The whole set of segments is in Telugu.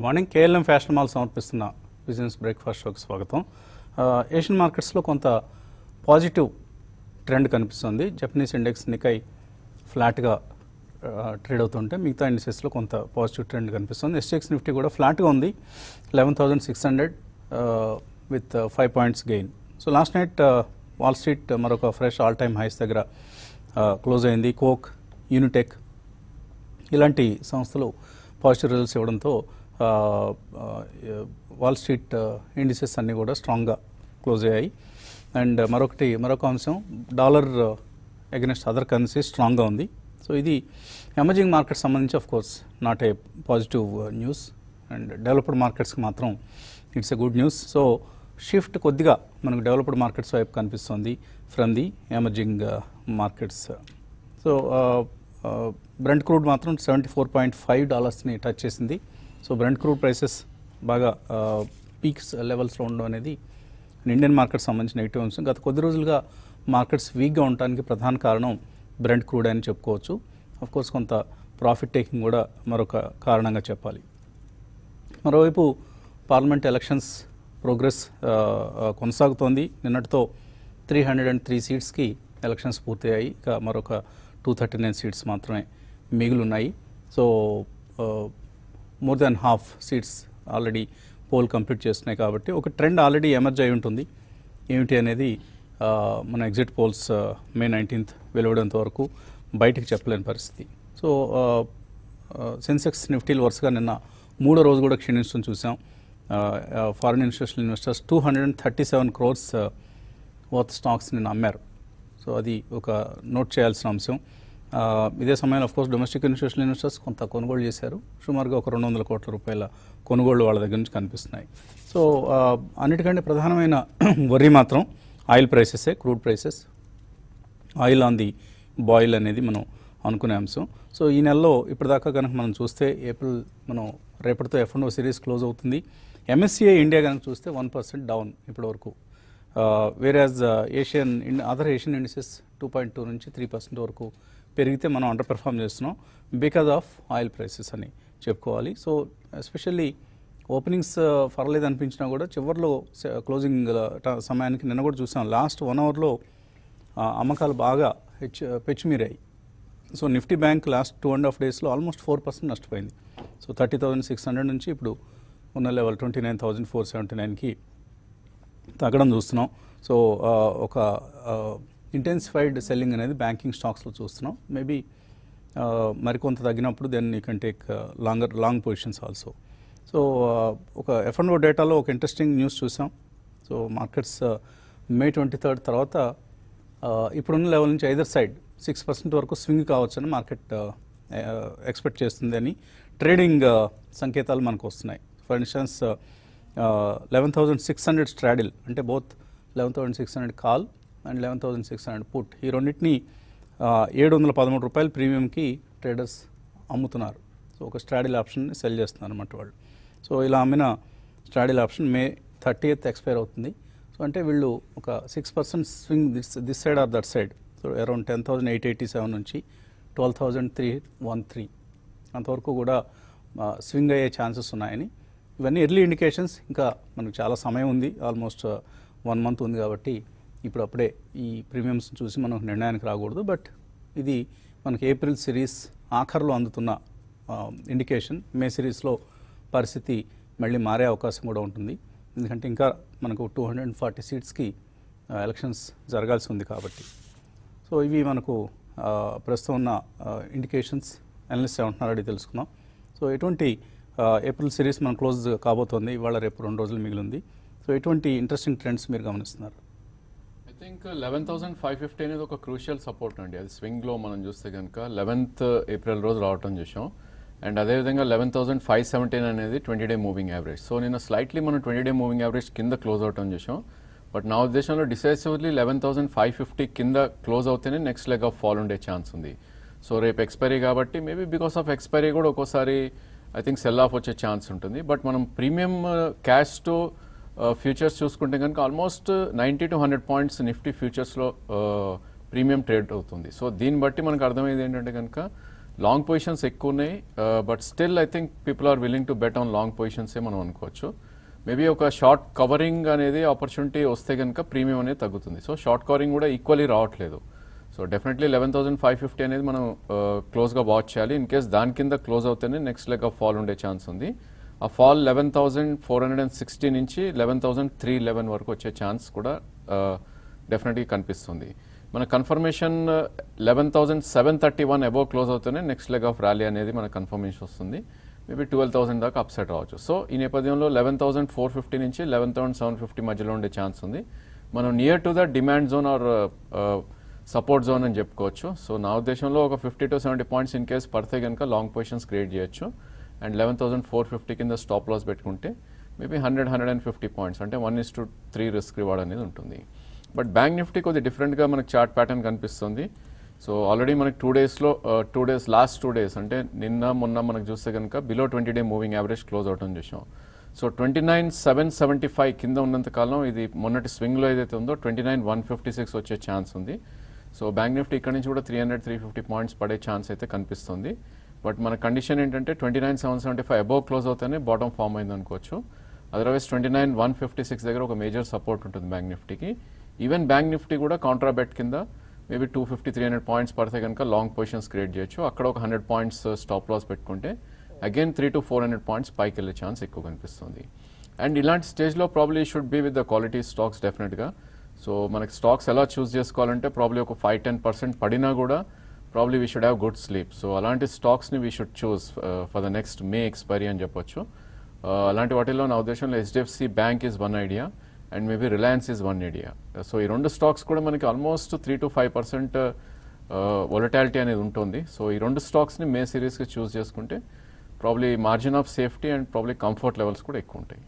Good morning KLM fashion mall సమర్పిస్తున్న బిజినెస్ బ్రేక్ఫాస్ట్ షోకి స్వాగతం ఆ, ఏషియన్ మార్కెట్స్లో కొంత పాజిటివ్ ట్రెండ్ కనిపిస్తుంది జపనీస్ ఇండెక్స్ నికై ఫ్లాట్గా ఆ, ట్రేడ్ అవుతుంటే మిగతా ఇండిసెస్లో కొంత పాజిటివ్ ట్రెండ్ కనిపిస్తుంది ఎస్టెక్స్ నిఫ్టీ కూడా ఫ్లాట్గా ఉంది eleven thousand six hundred with five points gain so last night Wall Street మరొక ఫ్రెష్ ఆల్ టైమ్ హైస్ దగ్గర క్లోజ్ అయింది కోక్ యూనిటెక్ ఇలాంటి సంస్థలు పాజిటివ్ రిజల్ట్స్ ఇవ్వడంతో ఆ, ఆ, వాల్ స్ట్రీట్ ఇండిసెస్ అన్నీ కూడా స్ట్రాంగ్గా క్లోజ్ అయ్యాయి అండ్ మరొకటి మరొక అంశం డాలర్ అగెన్స్ట్ అదర్ కరెన్సీ స్ట్రాంగ్గా ఉంది సో ఇది ఎమర్జింగ్ మార్కెట్ సంబంధించి of course not a positive news and developed మార్కెట్స్కి మాత్రం it's a good news so shift కొద్దిగా మనకు డెవలప్డ్ మార్కెట్స్ వైపు కనిపిస్తుంది from the emerging markets so Brent crude మాత్రం సెవెంటీ ఫోర్ పాయింట్ ఫైవ్ డాలర్స్ని టచ్ చేసింది సో బ్రెంట్ క్రూడ్ ప్రైసెస్ బాగా పీక్స్ లెవెల్స్లో ఉండడం అనేది ఇండియన్ మార్కెట్ సంబంధించిన నెగిటివ్ అంశం గత కొద్ది రోజులుగా మార్కెట్స్ వీక్గా ఉండడానికి ప్రధాన కారణం బ్రెంట్ క్రూడ్ అని చెప్పుకోవచ్చు అఫ్ కోర్స్ కొంత ప్రాఫిట్ టేకింగ్ కూడా మరొక కారణంగా చెప్పాలి మరోవైపు పార్లమెంట్ ఎలక్షన్స్ ప్రోగ్రెస్ ఆ, ఆ, కొనసాగుతోంది నిన్నటితో త్రీ హండ్రెడ్ అండ్ త్రీ సీట్స్కి ఎలక్షన్స్ పూర్తయ్యాయి ఇక మరొక టూ థర్టీ నైన్ సీట్స్ మాత్రమే మిగిలి ఉన్నాయి so more than half seats already poll complete చేస్తున్నాయి కాబట్టి ఒక ట్రెండ్ ఆల్రెడీ ఎమర్జ్ అయి ఉంటుంది ఏమిటి అనేది ఆ, మన ఎగ్జిట్ పోల్స్ మే నైన్టీన్త్ వెలువడేంత వరకు బయటికి చెప్పలేని పరిస్థితి సో సెన్సెక్స్ నిఫ్టీలు వరుసగా నిన్న మూడో రోజు కూడా క్షీణించడం చూసాం foreign institutional investors two hundred and thirty seven crores worth stocks నిన్న అమ్మారు సో అది ఒక నోట్ చేయాల్సిన అంశం ఆ, ఇదే సమయంలో కోర్స్ డొమెస్టిక్ ఇన్స్టిట్యూషనల్ ఇన్వెస్టర్స్ కొంత కొనుగోలు చేశారు సుమారుగా ఒక రెండు వందల కోట్ల రూపాయల కొనుగోళ్లు వాళ్ళ దగ్గర నుంచి కనిపిస్తున్నాయి సో ఆ, అన్నిటికంటే ప్రధానమైన వరి మాత్రం ఆయిల్ ప్రైసెసే crude prices oil on the boil అనేది మనం అనుకునే అంశం సో ఈ నెలలో ఇప్పటిదాకా కనుక మనం చూస్తే ఏప్రిల్ మనం రేపటితో ఎఫ్ అండ్ సిరీస్ క్లోజ్ అవుతుంది ఎంఎస్సిఐ ఇండియా కనుక చూస్తే వన్ పర్సెంట్ డౌన్ ఇప్పటివరకు average Asian other Asian indices two point two నుంచి త్రీ పర్సెంట్ వరకు పెరిగితే మనం అండర్ పెర్ఫామ్ చేస్తున్నాం బికాజ్ ఆఫ్ ఆయిల్ ప్రైసెస్ అని చెప్పుకోవాలి సో ఎస్పెషల్లీ ఓపెనింగ్స్ పర్లేదు అనిపించినా కూడా చివరిలో క్లోజింగ్ సమయానికి నిన్న కూడా చూసాం లాస్ట్ వన్ అవర్లో ఆ, అమ్మకాలు బాగా హెచ్ పెచ్చుమీరాయి so Nifty bank last two and half డేస్లో ఆల్మోస్ట్ ఫోర్ పర్సెంట్ నష్టపోయింది so thirty thousand six hundred నుంచి ఇప్పుడు ఉన్న level twenty nine thousand four seventy నైన్కి తగ్గడం చూస్తున్నాం సో ఆ, ఒక ఇంటెన్సిఫైడ్ సెల్లింగ్ అనేది బ్యాంకింగ్ స్టాక్స్లో చూస్తున్నాం మేబీ మరికొంత తగ్గినప్పుడు then you can take longer long positions also so ఒక ఎఫ్ అండ్ ఓ డేటాలో ఒక ఇంట్రెస్టింగ్ న్యూస్ చూసాం so markets May twenty third తర్వాత ఆ, ఇప్పుడున్న లెవెల్ నుంచి ఐదర్ సైడ్ సిక్స్ పర్సెంట్ వరకు స్వింగ్ కావచ్చని మార్కెట్ ఎక్స్పెక్ట్ చేస్తుంది అని ట్రేడింగ్ సంకేతాలు మనకు వస్తున్నాయి for instance eleven thousand six hundred straddle అంటే both eleven thousand six hundred call and eleven thousand six hundred put ఈ రెండింటిని ఏడు వందల పదమూడు రూపాయల ప్రీమియంకి ట్రేడర్స్ అమ్ముతున్నారు సో ఒక స్ట్రాడిల్ ఆప్షన్ని సెల్ చేస్తున్నారు అన్నమాట వాళ్ళు సో ఇలా అమ్మిన straddle option May thirty eighth expire అవుతుంది సో అంటే వీళ్ళు ఒక six percent swing this this side or that side so around ten thousand eight eighty seven నుంచి twelve thousand three one three అంతవరకు కూడా స్వింగ్ అయ్యే ఛాన్సెస్ ఉన్నాయని ఇవన్నీ ఎర్లీ ఇండికేషన్స్ ఇంకా మనకు చాలా సమయం ఉంది ఆల్మోస్ట్ వన్ మంత్ ఉంది కాబట్టి ఇప్పుడు అప్పుడే ఈ ప్రీమియమ్స్ చూసి మనం నిర్ణయానికి రాకూడదు బట్ ఇది మనకి ఏప్రిల్ సిరీస్ ఆఖరిలో అందుతున్న ఇండికేషన్ మే సిరీస్లో పరిస్థితి మళ్ళీ మారే అవకాశం కూడా ఉంటుంది ఎందుకంటే ఇంకా మనకు టూ హండ్రెడ్ అండ్ ఫార్టీ సీట్స్కి ఎలక్షన్స్ జరగాల్సి ఉంది కాబట్టి సో ఇవి మనకు ఆ, ప్రస్తుతం ఉన్న ఇండికేషన్స్ అనలిస్ట్ ఏమంటున్నారో అడిగి తెలుసుకుందాం సో ఎటువంటి ఆ, ఏప్రిల్ సిరీస్ మనం క్లోజ్ కాబోతోంది ఇవాళ రేపు రెండు రోజులు మిగిలింది సో ఎటువంటి ఇంట్రెస్టింగ్ ట్రెండ్స్ మీరు గమనిస్తున్నారు I think eleven thousand five fifty అనేది ఒక క్రూషియల్ సపోర్ట్ అండి అది స్వింగ్లో మనం చూస్తే కనుక లెవెన్త్ ఏప్రిల్ రోజు రావటం చూసాం అండ్ అదేవిధంగా లెవెన్ థౌసండ్ ఫైవ్ సెవెంటీన్ అనేది twenty day moving average so నిన్న స్లైట్లీ మనం ట్వంటీ డే మూవింగ్ యావరేజ్ కింద క్లోజ్ అవటం చూసాం బట్ నా ఉద్దేశంలో decisively eleven thousand five fifty కింద క్లోజ్ అవుతేనే నెక్స్ట్ లెగ్ ఆఫ్ ఫాల్ ఉండే ఛాన్స్ ఉంది సో రేపు ఎక్స్పైరీ కాబట్టి మేబీ బికాస్ ఆఫ్ ఎక్స్పైరీ కూడా ఒక్కోసారి ఐ థింక్ సెల్ ఆఫ్ వచ్చే ఛాన్స్ ఉంటుంది బట్ మనం ప్రీమియం క్యాష్ టు ఫ్యూచర్స్ చూసుకుంటే కనుక almost ninety to hundred points Nifty ఫ్యూచర్స్లో ప్రీమియం ట్రేడ్ అవుతుంది సో దీన్ని బట్టి మనకు అర్థమయ్యేది ఏంటంటే కనుక లాంగ్ పొజిషన్స్ ఎక్కువ ఉన్నాయి but still I think people are willing to bet on long పొజిషన్సే మనం అనుకోవచ్చు మేబీ ఒక షార్ట్ కవరింగ్ అనేది ఆపర్చునిటీ వస్తే కనుక ప్రీమియం అనేది తగ్గుతుంది సో షార్ట్ కవరింగ్ కూడా ఈక్వల్లీ రావట్లేదు so definitely eleven thousand five fifty అనేది మనం క్లోజ్గా వాచ్ చేయాలి ఇన్ కేస్ దాని కింద క్లోజ్ అవుతేనే నెక్స్ట్ లెగ్ ఆఫ్ ఫాల్ ఉండే ఛాన్స్ ఉంది ఆ fall eleven thousand four hundred and sixty నుంచి లెవెన్ థౌసండ్ త్రీ లెవెన్ వరకు వచ్చే ఛాన్స్ కూడా డెఫినెట్గా కనిపిస్తుంది మన confirmation eleven thousand seven thirty one above close అవుతూనే నెక్స్ట్ లెగ్ ఆఫ్ ర్యాలీ అనేది మన కన్ఫర్మేషన్ వస్తుంది మేబీ ట్వెల్వ్ థౌసండ్ దాకా అప్సెట్ రావచ్చు సో ఈ నేపథ్యంలో లెవెన్ థౌసండ్ ఫోర్ ఫిఫ్టీ నుంచి లెవెన్ థౌసండ్ సెవెన్ ఫిఫ్టీ మధ్యలో ఉండే ఛాన్స్ ఉంది మనం near to the demand zone or support zone అని చెప్పుకోవచ్చు సో నా ఉద్దేశంలో ఒక fifty to seventy points in case పడితే కనుక లాంగ్ పొజిషన్స్ క్రియేట్ చేయొచ్చు and eleven thousand four fifty కింద స్టాప్ లాస్ పెట్టుకుంటే maybe hundred hundred and fifty points అంటే one is to three risk reward అనేది ఉంటుంది బట్ బ్యాంక్ నిఫ్టీ కొద్దిగా డిఫరెంట్గా మనకి చార్ట్ ప్యాటర్న్ కనిపిస్తుంది సో ఆల్రెడీ మనకి టూ డేస్లో two days last two days అంటే నిన్న మొన్న మనకు చూస్తే కనుక below twenty day moving average close అవటం చూసాం so twenty nine seven seventy five కింద ఉన్నంత కాలం ఇది మొన్నటి స్వింగ్లో ఏదైతే ఉందో twenty nine one fifty six వచ్చే ఛాన్స్ ఉంది సో బ్యాంక్ నిఫ్టీ ఇక్కడ నుంచి కూడా three hundred three fifty points పడే ఛాన్స్ అయితే కనిపిస్తుంది బట్ మన కండిషన్ ఏంటంటే twenty nine seven seventy five above close అవుతేనే బాటమ్ ఫామ్ అయింది అనుకోవచ్చు otherwise twenty nine one fifty six దగ్గర ఒక మేజర్ సపోర్ట్ ఉంటుంది బ్యాంక్ నిఫ్టీకి ఈవెన్ బ్యాంక్ నిఫ్టీ కూడా కౌంటర్ బెట్ కింద maybe two fifty three hundred points పడితే కనుక లాంగ్ పొజిషన్స్ క్రియేట్ చేయొచ్చు అక్కడ ఒక హండ్రెడ్ పాయింట్స్ స్టాప్ లాస్ పెట్టుకుంటే again three to four hundred points పైకి వెళ్ళే ఛాన్స్ ఎక్కువ కనిపిస్తుంది అండ్ ఇలాంటి స్టేజ్లో probably should be with the quality stocks డెఫినెట్గా సో మనకి స్టాక్స్ ఎలా చూస్ చేసుకోవాలంటే ప్రాబ్లీ ఒక ఫైవ్ టెన్ పర్సెంట్ పడినా కూడా probably we should have good sleep so అలాంటి స్టాక్స్ని we should choose for the next May expiry అని చెప్పొచ్చు Uh, అలాంటి వాటిల్లో నా ఉద్దేశంలో HDFC bank is one idea and maybe Reliance is one idea so ఈ రెండు స్టాక్స్ కూడా మనకి almost three to five percent volatility అనేది ఉంటుంది సో ఈ రెండు స్టాక్స్ని మే సిరీస్కి చూస్ చేసుకుంటే probably margin of safety and probably comfort levels కూడా ఎక్కువ ఉంటాయి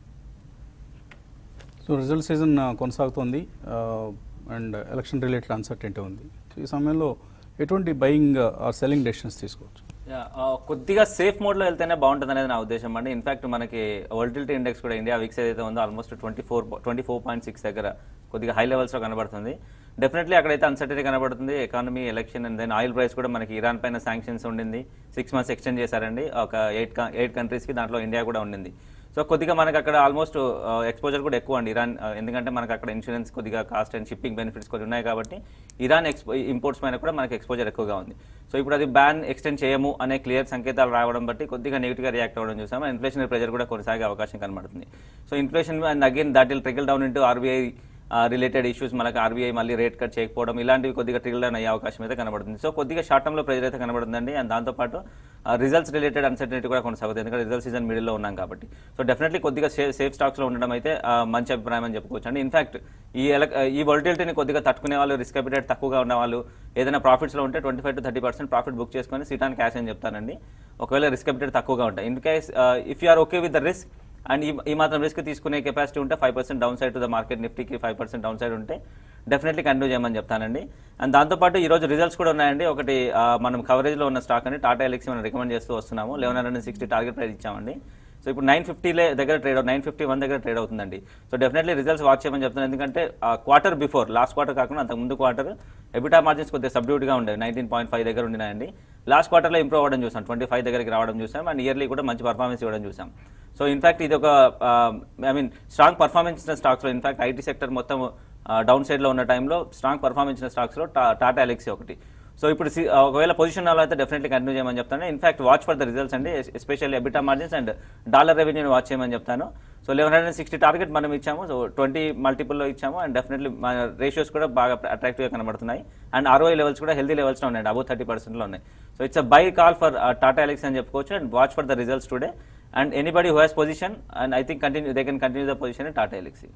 సో రిజల్ట్ సీజన్ ఆ, కొనసాగుతోంది అండ్ ఎలక్షన్ రిలేటెడ్ అన్సర్టెంటీ ఉంది సో ఈ సమయంలో ఎటువంటి బయింగ్ ఆర్ సెల్లింగ్ డెసిషన్స్ తీసుకోవచ్చు యా, ఆ, కొద్దిగా సేఫ్ మోడ్లో వెళ్తేనే బాగుంటుంది అనేది నా ఉద్దేశం అండి ఇన్ఫాక్ట్ మనకి వోల్టిలిటీ ఇండెక్స్ కూడా ఇండియా విక్స్ ఏదైతే ఉందో almost twenty four twenty four point six దగ్గర కొద్దిగా హై లెవెల్స్లో కనబడుతుంది డెఫినెట్లీ అక్కడైతే అన్సర్టరీ కనబడుతుంది economy election and then oil price కూడా మనకి ఇరాన్ పైన శాంక్షన్స్ ఉండింది సిక్స్ మంత్స్ ఎక్స్టెండ్ చేశారండి ఒక ఎయిట్ ఎయిట్ కంట్రీస్కి దాంట్లో ఇండియా కూడా ఉండింది సో కొద్దిగా మనకి అక్కడ ఆల్మోస్ట్ ఎక్స్పోజర్ కూడా ఎక్కువ అండి ఇరాన్ ఆ, ఎందుకంటే మనకి అక్కడ ఇన్సూరెన్స్ కొద్దిగా కాస్ట్ అండ్ షిప్పింగ్ బెనిఫిట్స్ కొద్దిగా ఉన్నాయి కాబట్టి ఇరాన్ ఎక్స్పో ఇంపోర్ట్స్ పైన కూడా మనకి ఎక్స్పోజర్ ఎక్కువగా ఉంది సో ఇప్పుడు అది బ్యాన్ ఎక్స్టెండ్ చేయము అనే క్లియర్ సంకేతాలు రావడం బట్టి కొద్దిగా నెగిటివ్గా రియాక్ట్ అవ్వడం చూసాము ఇన్ఫ్లేషన్ ప్రెజర్ కూడా కొనసాగే అవకాశం కనబడుతుంది so inflation and again that will trickle down into RBI related issues మనకి ఆర్బీఐ మళ్ళీ రేట్ కట్ చేయకపోవడం ఇలాంటివి కొద్దిగా ట్రిగల్ డౌన్ అయ్యే అవకాశం అయితే కనబడుతుంది సో కొద్దిగా షార్ట్ టర్మ్లో ప్రెజర్ అయితే కనబడుతుందండి అండ్ దాంతోపాటు రిజల్ట్స్ రిలేటెడ్ అన్సర్టనిటీ కూడా కొనసాగుతుంది ఎందుకంటే రిజల్ట్ సీజన్ మిడిల్లో ఉన్నాం కాబట్టి సో డెఫినెట్లీ కొద్దిగా సేఫ్ సేఫ్ స్టాక్స్లో ఉండడం అయితే ఆ, మంచి అభిప్రాయం అని చెప్పుకోవచ్చు అండి ఇన్ఫాక్ట్ ఈ ఎలక్ ఈ వొలటిలిటీని కొద్దిగా తట్టుకునే వాళ్ళు రిస్క్ అపిటేట్ తక్కువగా ఉన్న వాళ్ళు ఏదైనా ప్రాఫిట్స్లో ఉంటే twenty five to thirty percent profit book చేసుకొని సీట్ ఆన్ క్యాష్ అని చెప్తానండి ఒకవేళ రిస్క్ అపిటేట్ తక్కువగా ఉంటాయి in case if you are okay with the risk and ఈ ఈ మాత్రం రిస్క్ తీసుకునే కెపాసిటీ ఉంటే five percent down side to the market నిఫ్టీకి ఫైవ్ పర్సెంట్ డౌన్ సైడ్ ఉంటే డెఫినెట్లీ కంటిన్యూ చేయమని చెప్తానండి అండ్ దాంతోపాటు ఈ రోజు రిజల్ట్స్ కూడా ఉన్నాయండి ఒకటి ఆ, మనం కవరేజ్లో ఉన్న స్టాక్ అని టాటా ఎలక్సీ మనం రికమెండ్ చేస్తూ వస్తున్నాము eleven hundred sixty target price ఇచ్చామండి సో ఇప్పుడు నైన్ ఫిఫ్టీలే దగ్గర ట్రేడ్ నైన్ ఫిఫ్టీ వన్ దగ్గర ట్రేడ్ అవుతుందండి సో డెఫినెట్లీ రిజల్ట్స్ వాచ్ చేయమని చెప్తున్నాను ఎందుకంటే క్వార్టర్ బిఫోర్ లాస్ట్ క్వార్టర్ కాకుండా అంతకు ముందు క్వార్టర్ ఎబిటా మార్జిన్స్ కొద్దిగా సబ్డ్యూట్గా ఉండేవి నైన్టీన్ పాయింట్ ఫైవ్ దగ్గర ఉండినాయండి లాస్ట్ క్వార్టర్లో ఇంప్రూవ్ అవ్వడం చూసాం ట్వంటీ ఫైవ్ దగ్గరికి రావడం చూసాం అండ్ ఇయర్లీ కూడా మంచి పర్ఫార్మెన్స్ ఇవ్వడం చూసాం సో ఇన్ఫాక్ట్ ఇది ఒక ఐ మీన్ స్ట్రాంగ్ పర్ఫార్మెన్స్ ఇచ్చిన స్టాక్స్లో ఇన్ఫాక్ట్ ఐటీ సెక్టర్ మొత్తం డౌన్ సైడ్లో ఉన్న టైంలో స్ట్రాంగ్ పర్ఫార్మెన్స్ ఇచ్చిన స్టాక్స్లో టాటా ఎలక్సీ ఒకటి సో ఇప్పుడు సి- ఒకవేళ పొజిషన్ అలా అయితే డెఫినెట్లీ కంటిన్యూ చేయమని చెప్తాను in fact watch for the results అండి especially EBITDA margins and dollar రెవెన్యూని వాచ్ చేయమని చెప్తాను so eleven hundred sixty target మనం ఇచ్చాము సో ట్వంటీ మల్టిపుల్లో ఇచ్చాము అండ్ డెఫినెట్లీ మన రేషియోస్ కూడా బాగా అట్రాక్టివ్గా కనబడుతున్నాయి అండ్ ఆర్ఓఐ లెవెల్స్ కూడా హెల్తీ లెవెల్స్లో ఉన్నాయండి అబౌవ్ థర్టీ పర్సెంట్లో ఉన్నాయి so it's uh buy call for Tata Elxsi అని చెప్పుకోవచ్చు and watch for the results today and anybody who has position and I think continue they can continue the position in Tata Elxsi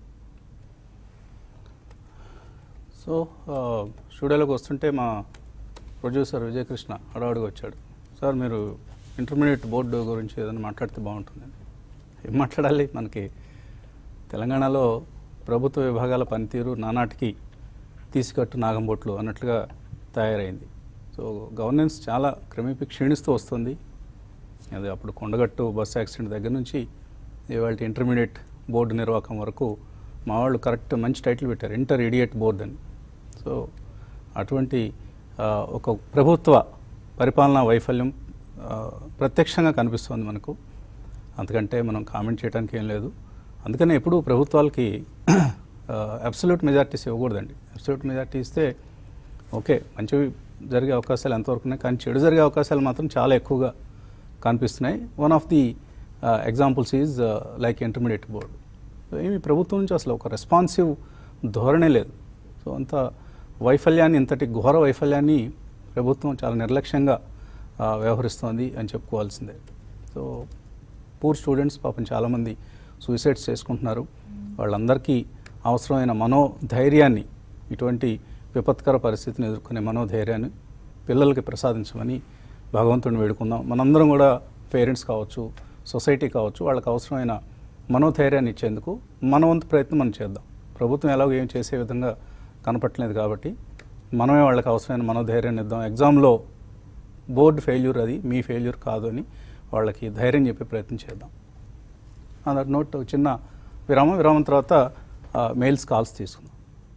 so ఆ, స్టూడియోలోకి వస్తుంటే మా ప్రొడ్యూసర్ విజయకృష్ణ హడావుడిగా వచ్చాడు సార్ మీరు ఇంటర్మీడియట్ బోర్డు గురించి ఏదైనా మాట్లాడితే బాగుంటుందని ఏం మాట్లాడాలి మనకి తెలంగాణలో ప్రభుత్వ విభాగాల పనితీరు నానాటికి తీసికట్టు నాగంబొట్లు అన్నట్లుగా తయారైంది సో గవర్నెన్స్ చాలా క్రమేపీ క్షీణిస్తూ వస్తుంది అది అప్పుడు కొండగట్టు బస్సు యాక్సిడెంట్ దగ్గర నుంచి ఇవాళ ఇంటర్మీడియట్ బోర్డు నిర్వాహకం వరకు మా వాళ్ళు కరెక్ట్ మంచి టైటిల్ పెట్టారు ఇంటర్ ఇడియట్ బోర్డ్ అని సో అటువంటి ఆ, ఒక ప్రభుత్వ పరిపాలనా వైఫల్యం ఆ, ప్రత్యక్షంగా కనిపిస్తోంది మనకు అంతకంటే మనం కామెంట్ చేయడానికి ఏం లేదు అందుకనే ఎప్పుడు ప్రభుత్వాలకి అబ్సల్యూట్ మెజార్టీస్ ఇవ్వకూడదండి అబ్సల్యూట్ మెజార్టీ ఇస్తే ఓకే మంచివి జరిగే అవకాశాలు ఎంతవరకు ఉన్నాయి కానీ చెడు జరిగే అవకాశాలు మాత్రం చాలా ఎక్కువగా కనిపిస్తున్నాయి one of the examples is like intermediate board ఏమి ప్రభుత్వం నుంచి అసలు ఒక రెస్పాన్సివ్ ధోరణే లేదు సో అంత వైఫల్యాన్ని ఇంతటి ఘోర వైఫల్యాన్ని ప్రభుత్వం చాలా నిర్లక్ష్యంగా ఆ, వ్యవహరిస్తోంది అని చెప్పుకోవాల్సిందే సో పూర్ స్టూడెంట్స్ పాపం చాలామంది సూసైడ్స్ చేసుకుంటున్నారు వాళ్ళందరికీ అవసరమైన మనోధైర్యాన్ని ఇటువంటి విపత్కర పరిస్థితిని ఎదుర్కొనే మనోధైర్యాన్ని పిల్లలకి ప్రసాదించమని భగవంతుడిని వేడుకుందాం మనందరం కూడా పేరెంట్స్ కావచ్చు సొసైటీ కావచ్చు వాళ్ళకి అవసరమైన మనోధైర్యాన్ని ఇచ్చేందుకు మన వంతు ప్రయత్నం మనం చేద్దాం ప్రభుత్వం ఎలాగో ఏం చేసే విధంగా కనపట్లేదు కాబట్టి మనమే వాళ్ళకి అవసరమైన మనోధైర్యాన్ని ఇద్దాం ఎగ్జామ్లో బోర్డు ఫెయిల్యూర్ అది మీ ఫెయిల్యూర్ కాదు అని వాళ్ళకి ధైర్యం చెప్పే ప్రయత్నం చేద్దాం ఆ దట్ నోట్ ఒక చిన్న విరామం విరామం తర్వాత మెయిల్స్ కాల్స్ తీసుకుందాం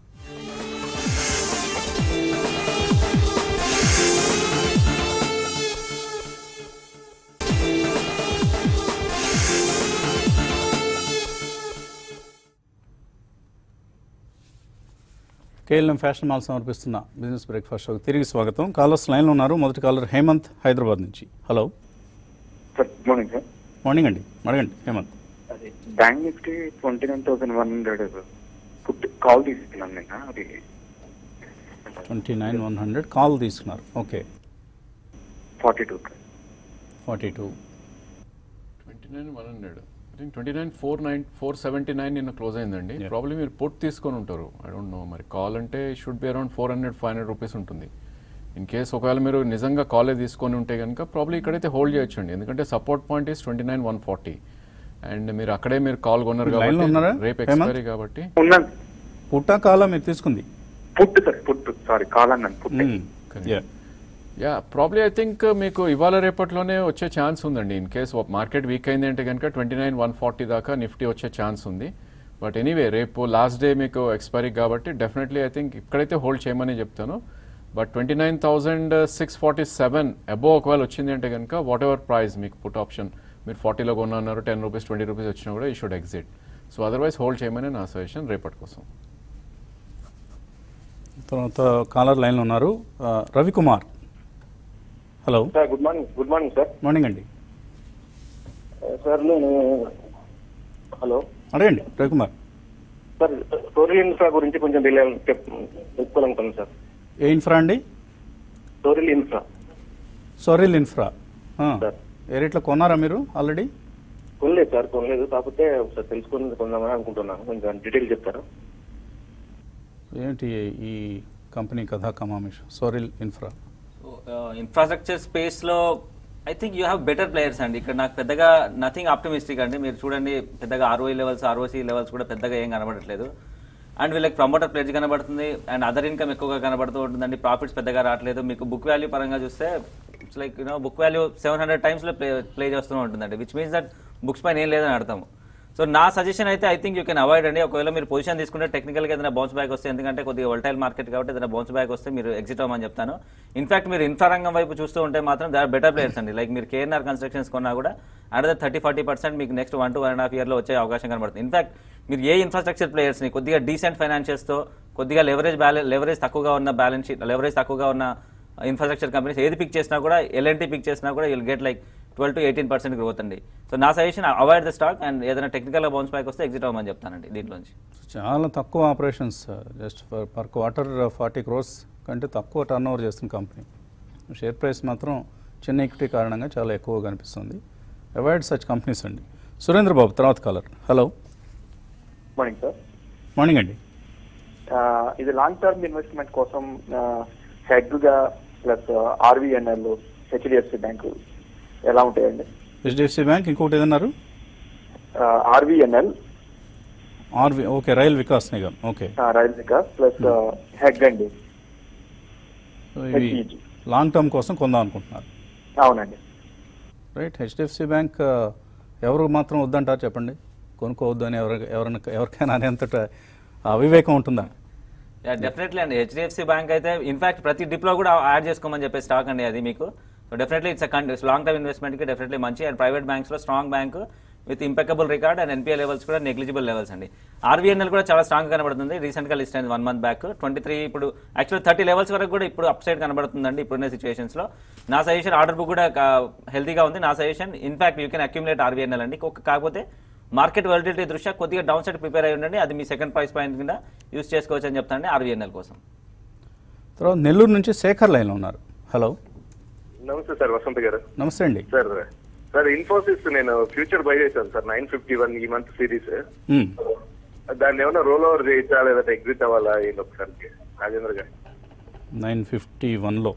కేఎల్ఎం ఫ్యాషన్ మాల్ సమర్పిస్తున్న బిజినెస్ బ్రేక్ఫాస్ట్ షోకి తిరిగి స్వాగతం కాలర్స్ లైన్లో ఉన్నారు మొదటి కాలర్ హేమంత్ హైదరాబాద్ నుంచి hello sir good morning sir morning అండి అడగండి హేమంత్ అది bank Nifty twenty nine thousand one hundred put call తీసుకున్నాను నిన్న అది twenty nine one hundred call తీసుకున్నారు okay forty two forty two twenty nine one hundred I think twenty nine four nine four seventy nine నిన్న క్లోజ్ అయిందండి Yeah. ప్రాబ్లమ్ మీరు పుట్ తీసుకొని ఉంటారు ఐ డోంట్ నో మరి కాల్ అంటే should be around four hundred five hundred rupees ఉంటుంది ఇన్ కేస్ ఒకవేళ మీరు నిజంగా కాలే తీసుకొని ఉంటే కనుక ప్రాబ్లమ్ ఇక్కడైతే హోల్డ్ చేయొచ్చు అండి ఎందుకంటే support point is twenty nine one forty and మీరు అక్కడే మీరు కాల్ కొన్నారు మీరు line లో ఉన్నారా? కాబట్టి రేపు హేమంత్? ఎక్స్పైరీ కాబట్టి ఉన్నాను పుట్టా కాలా మీరు తీసుకుంది put sir put sorry call అన్నాను put Correct. Yeah yeah probably I think మీకు ఇవాళ రేపట్లోనే వచ్చే ఛాన్స్ ఉందండి ఇన్ కేస్ మార్కెట్ వీక్ అయింది అంటే కనుక ట్వంటీ నైన్ వన్ ఫార్టీ దాకా నిఫ్టీ వచ్చే ఛాన్స్ ఉంది బట్ ఎనీవే రేపు లాస్ట్ డే మీకు ఎక్స్పైరీ కాబట్టి డెఫినెట్లీ ఐ థింక్ ఇక్కడైతే హోల్డ్ చేయమని చెప్తాను but twenty nine thousand six forty seven above ఒకవేళ వచ్చింది అంటే కనుక వాట్ ఎవర్ ప్రైస్ మీకు పుట్ ఆప్షన్ మీరు ఫార్టీలో కొన్నారు టెన్ రూపీస్ ట్వంటీ రూపీస్ వచ్చినా కూడా ఈ should exit so otherwise hold చేయమని నా సజెషన్ రేపటి కోసం తర్వాత కాలర్ లైన్లో ఉన్నారు ఆ, Ravikumar hello sir good morning good morning sir morning అండి సార్ నేను హలో అడగండి రవికుమార్ సార్ టోరియల్ ఇన్ఫ్రా గురించి కొంచెం చెప్పుకోవాలనుకున్నాను సార్ ఏ ఇన్ఫ్రా అండి టోరియల్ ఇన్ఫ్రా సోరిల్ ఇన్ఫ్రా ఆ, సార్. ఏ రేట్లో కొన్నారా మీరు ఆల్రెడీ కొనలేదు సార్ కొనలేదు కాకపోతే ఒకసారి తెలుసుకుని కొందామని అనుకుంటున్నాను కొంచెం డీటెయిల్ చెప్తారా ఏంటి ఈ కంపెనీ కథా కమామిష్ సోరిల్ ఇన్ఫ్రా ఇన్ఫ్రాస్ట్రక్చర్ స్పేస్లో I think you have better players అండి ఇక్కడ నాకు పెద్దగా నథింగ్ ఆప్టిమిస్టిక్ అండి మీరు చూడండి పెద్దగా ఆర్ఓఈ లెవెల్స్ ఆర్ఓసీ లెవెల్స్ కూడా పెద్దగా ఏం కనబడట్లేదు అండ్ వీళ్ళకి ప్రమోటర్ ప్లేజ్ కనబడుతుంది అండ్ అదర్ ఇన్కమ్ ఎక్కువగా కనబడుతూ ఉంటుందండి ప్రాఫిట్స్ పెద్దగా రావట్లేదు మీకు బుక్ వాల్యూ పరంగా చూస్తే it's like you know book value seven hundred టైమ్స్లో ప్లే ప్లే చేస్తూ ఉంటుందండి విచ్ మీన్స్ దట్ బుక్స్ పైన ఏం లేదని అర్థం సో నా సజెషన్ అయితే I think you can avoid అండి ఒకవేళ మీరు పొజిషన్ తీసుకుంటే టెక్నికల్గా ఏదైనా బౌన్స్ బ్యాక్ వస్తే ఎందుకంటే కొద్దిగా వల్టైల్ మార్కెట్ కాబట్టి ఏదైనా బౌన్స్ బ్యాక్ వస్తే మీరు ఎగ్జిట్ అవ్వమని చెప్తాను ఇన్ఫాక్ట్ మీరు ఇన్ఫ్రా రంగం వైపు చూస్తూ ఉంటే మాత్రం దే ఆర్ బెటర్ ప్లేయర్స్ అండి లైక్ మీరు కేఎన్ఆర్ కన్స్ట్రక్షన్స్ కొన్నా కూడా అడర్ థర్టీ ఫార్టీ పర్సెంట్ మీకు next one to one and half ఇయర్లో వచ్చే అవకాశం కనబడుతుంది ఇన్ఫాక్ట్ మీరు ఏ ఇన్ఫ్రాస్ట్రక్చర్ ప్లేయర్స్ని కొద్దిగా డీసెంట్ ఫైనాన్షియల్స్తో కొద్దిగా లెవరేజ్ బ్యాలెన్స్ లెవరేజ్ తక్కువగా ఉన్న బ్యాలెన్స్ షీట్ లెవరేజ్ తక్కువగా ఉన్న ఇన్ఫ్రాస్ట్రక్చర్ కంపెనీస్ ఏది పిక్ చేసినా కూడా ఎల్ఎన్టీ పిక్ చేసినా కూడా will get like twelve to eighteen percent growth అండి సో నా suggestion avoid the stock and ఏదైనా టెక్నికల్గా బౌన్స్ బ్యాక్ వస్తే ఎగ్జిట్ అవ్వమని చెప్తానండి దీంట్లోంచి చాలా తక్కువ operations just per quarter forty crores కంటే తక్కువ టర్న్ ఓవర్ చేస్తున్న కంపెనీ షేర్ ప్రైస్ మాత్రం చిన్న ఈక్విటీ కారణంగా చాలా ఎక్కువ కనిపిస్తుంది అవాయిడ్ సచ్ కంపెనీస్ అండి సురేంద్ర బాబు తర్వాత caller hello morning sir morning అండి ఇది లాంగ్ టర్మ్ ఇన్వెస్ట్మెంట్ కోసం హెడ్గా ప్లస్ ఆర్వీఎన్ఎల్ హెచ్డిఎఫ్సి బ్యాంకు ఎలా ఉంటాయండి హెచ్డిఎఫ్సి బ్యాంక్ ఇంకొకటి ఏదన్నారు RVNL RV okay Rail Vikas Nigam okay Rail Vikas plus HEG అండి సో ఇవి HEG. లాంగ్ టర్మ్ కోసం కొందాం అనుకుంటున్నారు అవునండి రైట్ హెచ్డిఎఫ్సి బ్యాంక్ ఎవరు మాత్రం వద్దంటారు చెప్పండి కొనుక్కోవద్దు అని ఎవరు ఎవరైనా ఎవరికైనా అనేంతట అవివేకం ఉంటుందా డెఫినెట్లీ అండి హెచ్డిఎఫ్సి బ్యాంక్ అయితే ఇన్ఫాక్ట్ ప్రతి డిప్లో కూడా యాడ్ చేసుకోమని చెప్పే స్టాక్ అండి అది మీకు so definitely it's long term ఇన్వెస్ట్మెంట్కి డెఫినెట్లీ మంచి అండ్ ప్రైవేట్ బ్యాంక్స్లో strong bank with impeccable record and NPA levels కూడా నెగ్లిజిబుల్ లెవెల్స్ అండి ఆర్వీఎన్ఎల్ కూడా చాలా స్ట్రాంగ్ కనబడుతుంది రీసెంట్గా లిస్ట్ అయింది one month back twenty three ఇప్పుడు యాక్చువల్ థర్టీ లెవెల్స్ వరకు కూడా ఇప్పుడు అప్ సైడ్ కనబడుతుందండి ఇప్పుడున్న సిచ్యువేషన్స్లో నా సజెషన్ ఆర్డర్ బుక్ కూడా హెల్తీగా ఉంది నా suggestion in fact you can accumulate RVNL అండి ఒక- కాకపోతే మార్కెట్ వాలిడిటీ దృష్ట్యా కొద్దిగా డౌన్ సైడ్ ప్రిపేర్ అయి ఉండండి అది మీ సెకండ్ ప్రైస్ పాయింట్ కింద యూస్ చేసుకోవచ్చు అని చెప్తానండి ఆర్వీఎన్ఎల్ కోసం తర్వాత నెల్లూరు నుంచి శేఖర్ లైన్లో ఉన్నారు హలో నమస్తే సార్ వసంత్ గారు నమస్తే అండి సార్ సార్ ఇన్ఫోసిస్ నేను ఫ్యూచర్ బై చేశాను సార్ నైన్ ఫిఫ్టీ వన్ ఈ మంత్ సిరీస్ మ్మ్. దాన్ని ఏమైనా రోల్ ఓవర్ చేయొచ్చా లేదంటే ఎగ్జిట్ అవ్వాలా ఏంటి ఒకసారి రాజేంద్ర గారు నైన్ ఫిఫ్టీ వన్లో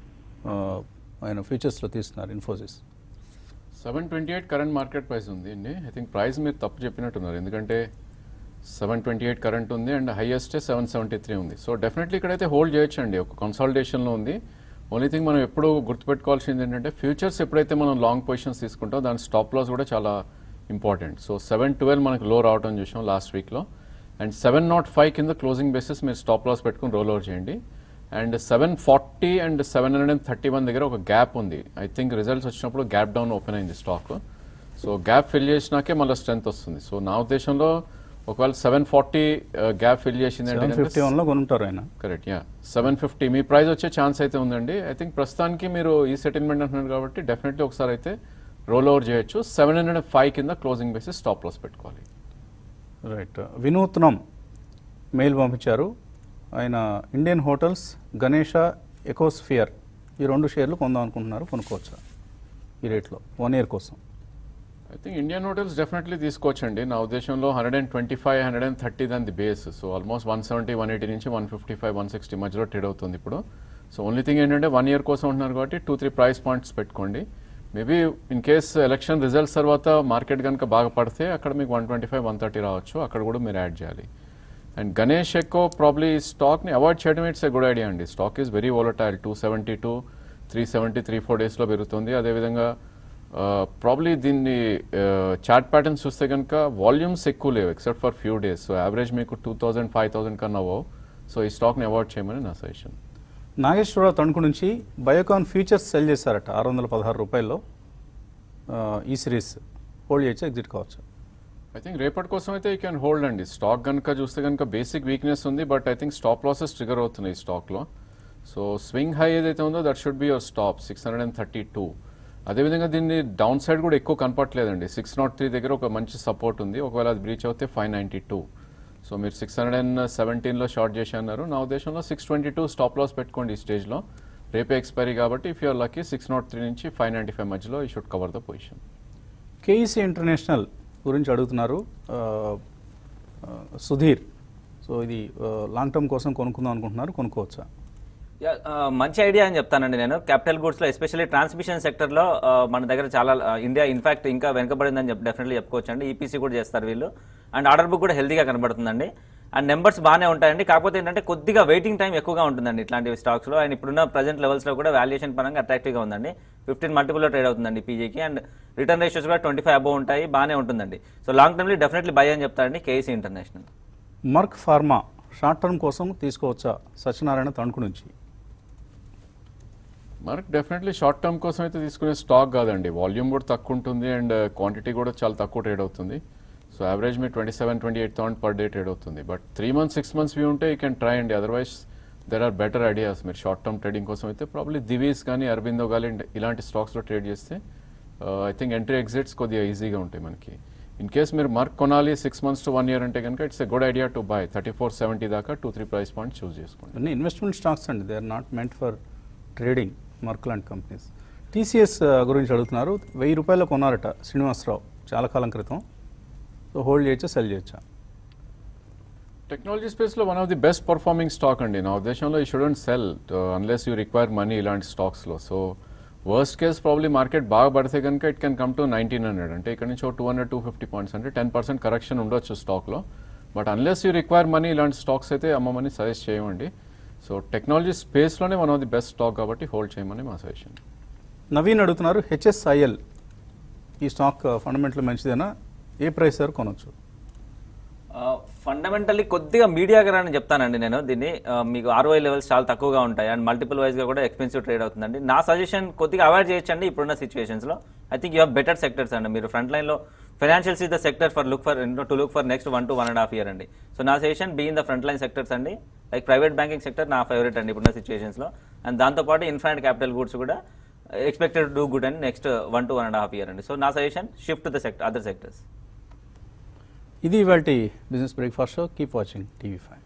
ఆయన ఫ్యూచర్స్లో తీస్తున్నారు Infosys seven twenty eight current market price ఉంది అండి ఐ థింక్ ప్రైస్ మీరు తప్పు చెప్పినట్టున్నారు ఎందుకంటే సెవెన్ ట్వంటీ ఎయిట్ కరెంట్ ఉంది and highest seven seventy three ఉంది సో డెఫినెట్లీ ఇక్కడైతే హోల్డ్ చేయొచ్చు అండి ఒక కన్సాలిడేషన్లో ఉంది ఓన్లీ థింగ్ మనం ఎప్పుడు గుర్తుపెట్టుకోవాల్సింది ఏంటంటే ఫ్యూచర్స్ ఎప్పుడైతే మనం లాంగ్ పొజిషన్స్ తీసుకుంటాం దాని స్టాప్ లాస్ కూడా చాలా ఇంపార్టెంట్ సో సెవెన్ ట్వెల్వ్ మనకు లో రావడం చూసాం లాస్ట్ వీక్లో అండ్ సెవెన్ నాట్ ఫైవ్ కింద క్లోజింగ్ బేసిస్ మీరు స్టాప్ లాస్ పెట్టుకుని రోల్ ఓవర్ చేయండి and seven forty and seven hundred and thirty one దగ్గర ఒక గ్యాప్ ఉంది ఐ థింక్ రిజల్ట్స్ వచ్చినప్పుడు గ్యాప్ డౌన్ ఓపెన్ అయింది స్టాక్ సో గ్యాప్ ఫిల్ చేసినాకే మళ్ళీ స్ట్రెంత్ వస్తుంది సో నా ఉద్దేశంలో ఒకవేళ సెవెన్ ఫార్టీ గ్యాప్ ఫిల్ చేసింది సెవెన్ ఫిఫ్టీ అంటే వన్లో కొనుంటారు ఆయన కరెక్ట్ యా సెవెన్ ఫిఫ్టీ మీ ప్రైస్ వచ్చే ఛాన్స్ అయితే ఉందండి ఐ థింక్ ప్రస్తుతానికి మీరు ఈ సెటిల్మెంట్ అంటున్నారు కాబట్టి డెఫినెట్లీ ఒకసారి అయితే రోల్ ఓవర్ చేయొచ్చు సెవెన్ హండ్రెడ్ ఫైవ్ కింద క్లోజింగ్ బేసిస్ స్టాప్ లాస్ పెట్టుకోవాలి రైట్ వినూత్నం మెయిల్ పంపించారు ఆయన ఇండియన్ హోటల్స్ గణేష ఎకోస్ఫియర్ ఈ రెండు షేర్లు కొందాం అనుకుంటున్నారు కొనుక్కోవచ్చా ఈ రేట్లో వన్ ఇయర్ కోసం I think Indian hotels definitely తీసుకోవచ్చండి నా ఉద్దేశంలో hundred and twenty five hundred and thirty దాని base so almost one seventy one eighty నుంచి one fifty five one sixty మధ్యలో ట్రేడ్ అవుతుంది ఇప్పుడు సో ఓన్లీ థింగ్ ఏంటంటే వన్ ఇయర్ కోసం ఉంటున్నారు కాబట్టి టూ త్రీ ప్రైస్ పాయింట్స్ పెట్టుకోండి maybe in case election results తర్వాత మార్కెట్ కనుక బాగా పడితే అక్కడ మీకు one twenty five one thirty రావచ్చు అక్కడ కూడా మీరు యాడ్ చేయాలి అండ్ గణేష్ ఎక్కో ప్రాబ్లీ స్టాక్ని అవాయిడ్ చేయడం ఇట్స్ ఎ గుడ్ ఐడియా అండి stock is very volatile two seventy two three seventy three four డేస్లో పెరుగుతుంది అదేవిధంగా ప్రాబ్లీ దీన్ని చార్ట్ ప్యాటర్న్స్ చూస్తే కనుక వాల్యూమ్స్ ఎక్కువ లేవు except for few days so average మీకు టూ థౌజండ్ ఫైవ్ థౌసండ్ కన్నా అవ్వవు సో ఈ స్టాక్ని అవాయిడ్ చేయమని నా సజెషన్ నాగేశ్వరరావు తణుకు నుంచి బయోకాన్ ఫ్యూచర్స్ సెల్ చేశారట ఆరు వందల పదహారు రూపాయల్లో ఆ, ఈ సిరీస్ హోల్డ్ చేయొచ్చు ఎగ్జిట్ కావచ్చు ఐ థింక్ రేపటి కోసం అయితే యూ క్యాన్ హోల్డ్ అండి స్టాక్ కనుక చూస్తే కనుక బేసిక్ వీక్నెస్ ఉంది but I think stop losses trigger అవుతున్నాయి ఈ స్టాక్లో సో స్వింగ్ హై ఏదైతే ఉందో that should be your stop six hundred and thirty two అదేవిధంగా దీన్ని డౌన్ సైడ్ కూడా ఎక్కువ కనపట్లేదండి సిక్స్ నాట్ త్రీ దగ్గర ఒక మంచి సపోర్ట్ ఉంది ఒకవేళ అది బ్రీచ్ అవుతే ఫైవ్ నైంటీ టూ సో మీరు సిక్స్ హండ్రెడ్ అండ్ సెవెంటీన్లో షార్ట్ చేసి అన్నారు నా ఉద్దేశంలో six twenty two stop loss పెట్టుకోండి ఈ స్టేజ్లో రేపే ఎక్స్పైరీ కాబట్టి if you're lucky six naught three నుంచి ఫైవ్ నైంటీ ఫైవ్ మధ్యలో ఈ should cover the position KEC international గురించి అడుగుతున్నారు ఆ, ఆ, సుధీర్ సో ఇది ఆ, లాంగ్ టర్మ్ కోసం కొనుక్కుందాం అనుకుంటున్నారు కొనుక్కోవచ్చా యా, ఆ, మంచి ఐడియా అని చెప్తానండి నేను క్యాపిటల్ గూడ్స్లో ఎస్పెషల్లీ ట్రాన్స్మిషన్ సెక్టర్లో మన దగ్గర చాలా ఆ, ఇండియా ఇన్ఫాక్ట్ ఇంకా వెనకబడిందని చెప్పి డెఫినెట్లీ చెప్పుకోవచ్చు అండి ఈపీసీ కూడా చేస్తారు వీళ్ళు అండ్ ఆర్డర్ బుక్ కూడా హెల్తీగా కనబడుతుందండి అండ్ నెంబర్స్ బాగానే ఉంటాయండి కాకపోతే ఏంటంటే కొద్దిగా వెయిటింగ్ టైం ఎక్కువగా ఉంటుందండి ఇట్లాంటి స్టాక్స్లో అండ్ ఇప్పుడున్న ప్రజెంట్ లెవెల్స్లో కూడా వాల్యుయేషన్ పరంగా అట్రాక్టివ్గా ఉందండి ఫిఫ్టీన్ మల్టిపుల్లో ట్రేడ్ అవుతుందండి పీజీకి అండ్ రిటర్న్ రేషియోస్ కూడా ట్వంటీ ఫైవ్ అబోవ్ ఉంటాయి బాగానే ఉంటుందండి సో లాంగ్ టర్మ్లీ డెఫినెట్లీ బై అని చెప్తారండి KC international Merck pharma short term కోసం తీసుకోవచ్చా సత్యనారాయణ తణుకు నుంచి మనకు డెఫినెట్లీ షార్ట్ టర్మ్ కోసం అయితే తీసుకునే స్టాక్ కాదండి వాల్యూమ్ కూడా తక్కువ ఉంటుంది అండ్ క్వాంటిటీ కూడా చాలా తక్కువ ట్రేడ్ అవుతుంది సో యావరేజ్ మీ twenty seven twenty eight thousand per day trade అవుతుంది but three months six months view ఉంటే యూ కెన్ ట్రై అండి otherwise there are better ideas మీరు షార్ట్ టర్మ్ ట్రేడింగ్ కోసం అయితే ప్రాబ్లీ దివీస్ కానీ అరబిందో కానీ ఇలాంటి స్టాక్స్లో ట్రేడ్ చేస్తే ఐ థింక్ ఎంట్రీ ఎగ్జిట్స్ కొద్దిగా ఈజీగా ఉంటాయి మనకి ఇన్ కేస్ మీరు మార్క్ కొనాలి six months to one year అంటే కనుక it's a good idea to buy thirty four seventy దాకా two three price point choose చేసుకోండి ఇవన్నీ ఇన్వెస్ట్మెంట్ స్టాక్స్ అండి they are not meant for trading Merck లాంటి కంపెనీస్ టీసీఎస్ గురించి అడుగుతున్నారు వెయ్యి రూపాయలు కొన్నారట శ్రీనివాసరావు చాలా కాలం క్రితం సో హోల్డ్ చేయొచ్చా సెల్ చేయొచ్చా టెక్నాలజీ స్పేస్లో one of the best performing stock అండి నా ఉద్దేశంలో ఈ shouldn't sell unless you require money ఇలాంటి స్టాక్స్లో so worst case probably market బాగా పడితే కనుక it can come to nineteen hundred అంటే ఇక్కడ నుంచి two hundred two fifty points అంటే టెన్ పర్సెంట్ కరెక్షన్ ఉండొచ్చు స్టాక్లో but unless you require money ఇలాంటి స్టాక్స్ అయితే అమ్మమని సజెస్ట్ చేయమండి so technology స్పేస్లోనే one of the best stock కాబట్టి హోల్డ్ చేయమని మా సజెషన్ నవీన్ అడుగుతున్నారు హెచ్ఎస్ఐఎల్ ఈ స్టాక్ ఫండమెంటల్ మంచిదేనా ఏ ప్రైస్ వరకు కొనొచ్చు ఫండమెంటల్లీ కొద్దిగా మీడియా అని చెప్తానండి నేను దీన్ని ఆ, మీకు ఆర్ఓఐ లెవెల్స్ చాలా తక్కువగా ఉంటాయి అండ్ మల్టిపుల్ వైజ్గా కూడా ఎక్స్పెన్సివ్ ట్రేడ్ అవుతుందండి నా సజెషన్ కొద్దిగా అవాయిడ్ చేయొచ్చండి ఇప్పుడున్న సిచ్యువేషన్స్లో I think you have better sectors అండి మీరు ఫ్రంట్ లైన్లో financials is the sector for look for to look for next one to one and half year అండి సో నా suggestion be in the front line sectors అండి లైక్ ప్రైవేట్ బ్యాంకింగ్ సెక్టర్ నా ఫేవరెట్ అండి ఇప్పుడున్న సిచ్యువేషన్స్లో అండ్ దాంతోపాటు ఇన్ఫైనట్ క్యాపిటల్ గూడ్స్ కూడా ఎక్స్పెక్టెడ్ డూ గుడ్ అండి next one to one and half year అండి సో నా suggestion shift the sector other sectors ఇది ఇవాళ business breakfast show keep watching TV five